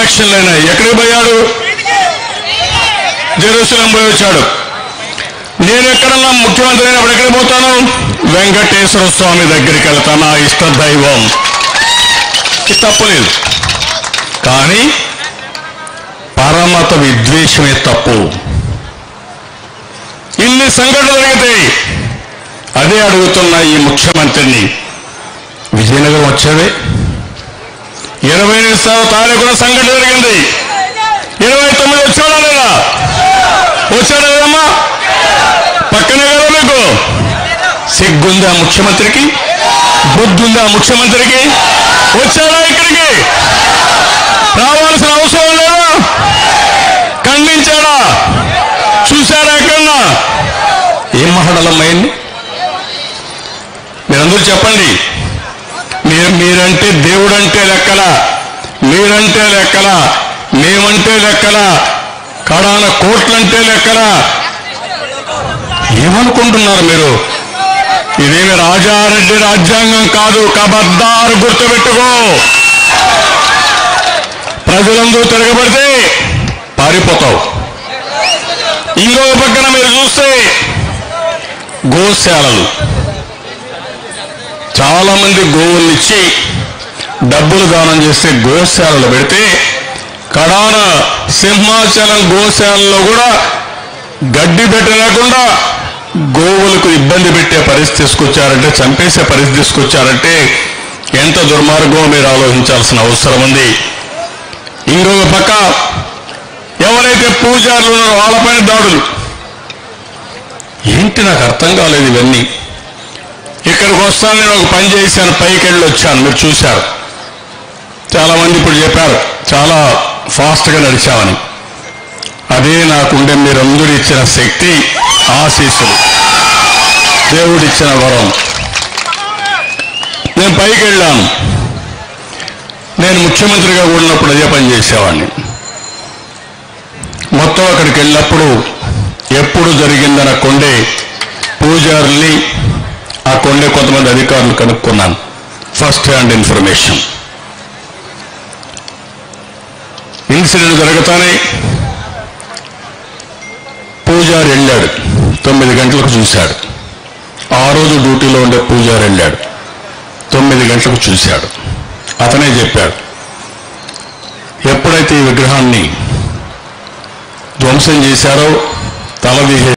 ఎలక్షన్లు అయినాయి ఎక్కడికి పోయాడు జెరూసలం పోయి వచ్చాడు నేను ఎక్కడన్నా ముఖ్యమంత్రి అయినప్పుడు ఎక్కడికి పోతాను వెంకటేశ్వర స్వామి దగ్గరికి వెళ్తాను నా ఇష్ట దైవం ఇది తప్పులేదు కానీ పరమత విద్వేషమే తప్పు ఇన్ని సంఘటనలు జరిగితే అదే అడుగుతున్న ఈ ముఖ్యమంత్రిని విజయనగరం వచ్చావే ఇరవై నిమిషాల తారీఖున సంఘటన జరిగింది ఇరవై తొమ్మిది వచ్చాడా లేదా వచ్చాడా లేదమ్మా పక్కనే కదా మీకు సిగ్గుందా ముఖ్యమంత్రికి బుద్ధుందా ముఖ్యమంత్రికి వచ్చాడా ఇక్కడికి రావాల్సిన అవసరం లేదా ఖండించాడా చూశారా ఎక్కడన్నా ఏం మాట్లాడాలమ్మాయిని మీరందరూ చెప్పండి మీరు మీరంటే దేవుడంటే లెక్కల మీరంటే లెక్కల మేమంటే లెక్కల కడాన కోట్లంటే లెక్కల ఏమనుకుంటున్నారు మీరు ఇదేమి రాజారెడ్డి రాజ్యాంగం కాదు కబద్దారు గుర్తుపెట్టుకో ప్రజలందరూ తిరగబడితే పారిపోతావు ఇంకొక పక్కన మీరు చూస్తే గోశాలలు చాలా మంది గోవుల్ని ఇచ్చి డబ్బులు దానం చేస్తే గోశాలలు పెడితే కడాన సింహాచలం గోశాలలో కూడా గడ్డి పెట్టలేకుండా గోవులకు ఇబ్బంది పెట్టే పరిస్థితి తీసుకొచ్చారంటే చంపేసే పరిస్థితి తీసుకొచ్చారంటే ఎంత దుర్మార్గమో మీరు ఆలోచించాల్సిన అవసరం ఉంది ఇంకొక పక్క ఎవరైతే పూజారులు ఉన్నారో వాళ్ళపైన దాడులు ఏంటి నాకు అర్థం కాలేదు ఇవన్నీ ఇక్కడికి వస్తాను నేను ఒక పని చేశాను పైకి వెళ్ళి వచ్చాను మీరు చూశారు చాలా మంది ఇప్పుడు చెప్పారు చాలా ఫాస్ట్గా నడిచామని అదే నాకుండే మీరందరూ ఇచ్చిన శక్తి ఆశీస్సులు దేవుడిచ్చిన వరం నేను పైకి వెళ్ళాను నేను ముఖ్యమంత్రిగా ఉన్నప్పుడు అదే పని చేసేవాడిని మొత్తం అక్కడికి వెళ్ళినప్పుడు ఎప్పుడు జరిగిందన్న కొండే పూజారుల్ని ఆ కొండే కొంతమంది అధికారులు కనుక్కున్నాను ఫస్ట్ హ్యాండ్ ఇన్ఫర్మేషన్ ఇన్సిడెంట్ జరగతానే పూజారి వెళ్ళాడు తొమ్మిది గంటలకు చూశాడు ఆ రోజు డ్యూటీలో ఉండే పూజారి వెళ్ళాడు తొమ్మిది గంటలకు చూశాడు అతనే చెప్పాడు ఎప్పుడైతే ఈ విగ్రహాన్ని ధ్వంసం చేశారో తల తీసే